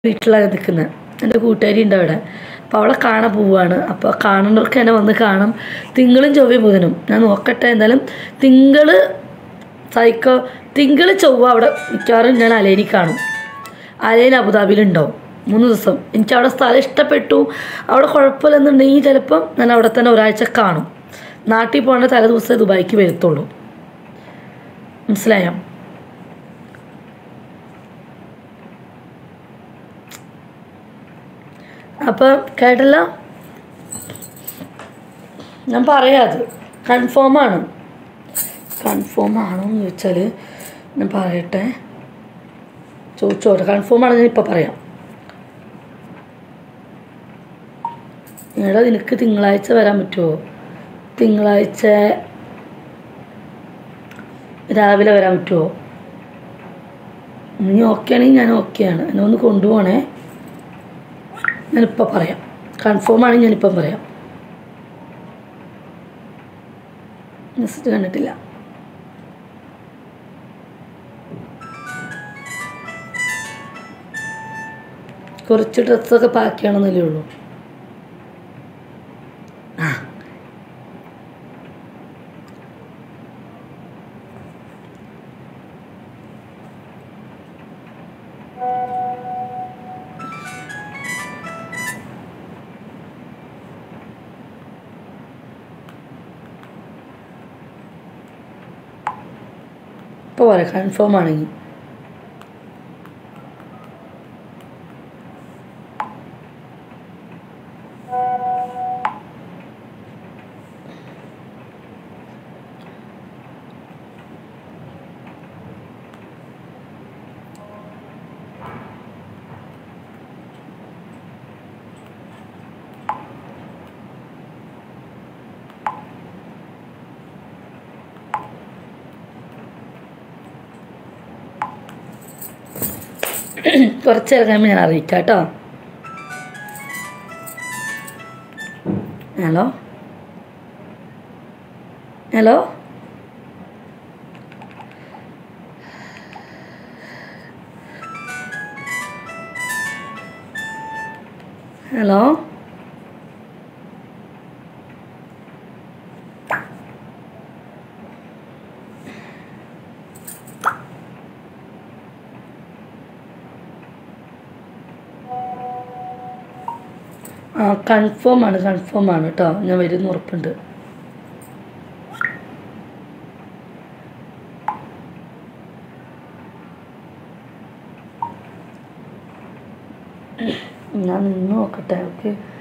വീട്ടിലാണ് നിൽക്കുന്നത് എൻ്റെ കൂട്ടുകാരി ഉണ്ട് അവിടെ അപ്പോൾ അവളെ കാണാൻ പോവുകയാണ് അപ്പോൾ കാണുന്നവർക്ക് എന്നെ വന്ന് കാണാം തിങ്കളും ചൊവ്വയും ബുധനും ഞാൻ നോക്കട്ടെ എന്തായാലും തിങ്കൾ സൈക്കോ തിങ്കൾ ചൊവ്വ അവിടെ മിക്കവാറും ഞാൻ അലേനി കാണും അലേൻ അബുദാബിയിലുണ്ടാവും മൂന്ന് ദിവസം എനിക്ക് അവിടെ സ്ഥലം ഇഷ്ടപ്പെട്ടു അവിടെ കുഴപ്പമില്ലെന്നുണ്ടെങ്കിൽ ചിലപ്പം ഞാൻ അവിടെ തന്നെ ഒരാഴ്ച കാണും നാട്ടിൽ പോകേണ്ട തലേ ദിവസമേ ദുബായിക്ക് വരത്തുള്ളൂ മനസ്സിലായോ അപ്പം കേട്ടല്ലോ ഞാൻ പറയാം അത് കൺഫേമാണ് കൺഫേം ആണോ എന്ന് ചോദിച്ചാൽ ഞാൻ പറയട്ടെ ചോദിച്ചോട്ടെ കൺഫേം ആണോ ഞാൻ ഇപ്പം പറയാം എടാ നിനക്ക് തിങ്കളാഴ്ച വരാൻ പറ്റുമോ തിങ്കളാഴ്ച രാവിലെ വരാൻ പറ്റുമോ നീ ഓക്കെ ആണെങ്കിൽ ഞാൻ ഓക്കെയാണ് എന്നെ ഒന്ന് കൊണ്ടുപോകണേ ഞാനിപ്പോൾ പറയാം കൺഫേം ആണെങ്കിൽ ഞാനിപ്പം പറയാം മെസ്സേജ് കണ്ടിട്ടില്ല കുറച്ച് ഡ്രസ്സൊക്കെ പാക്ക് ചെയ്യണമെന്നല്ലേ ഉള്ളൂ ആ ഇപ്പോൾ പറയാം കൺഫേം ആണെങ്കിൽ കുറച്ച് നേരം കഴിയുമ്പോൾ ഞാൻ അറിയിക്കാം കേട്ടോ ഹലോ ഹലോ ഹലോ ആ കൺഫേം ആണ് കൺഫേം ആണ് കേട്ടോ ഞാൻ വരുന്ന ഉറപ്പുണ്ട് ഞാൻ നിന്ന് നോക്കട്ടെ ഓക്കെ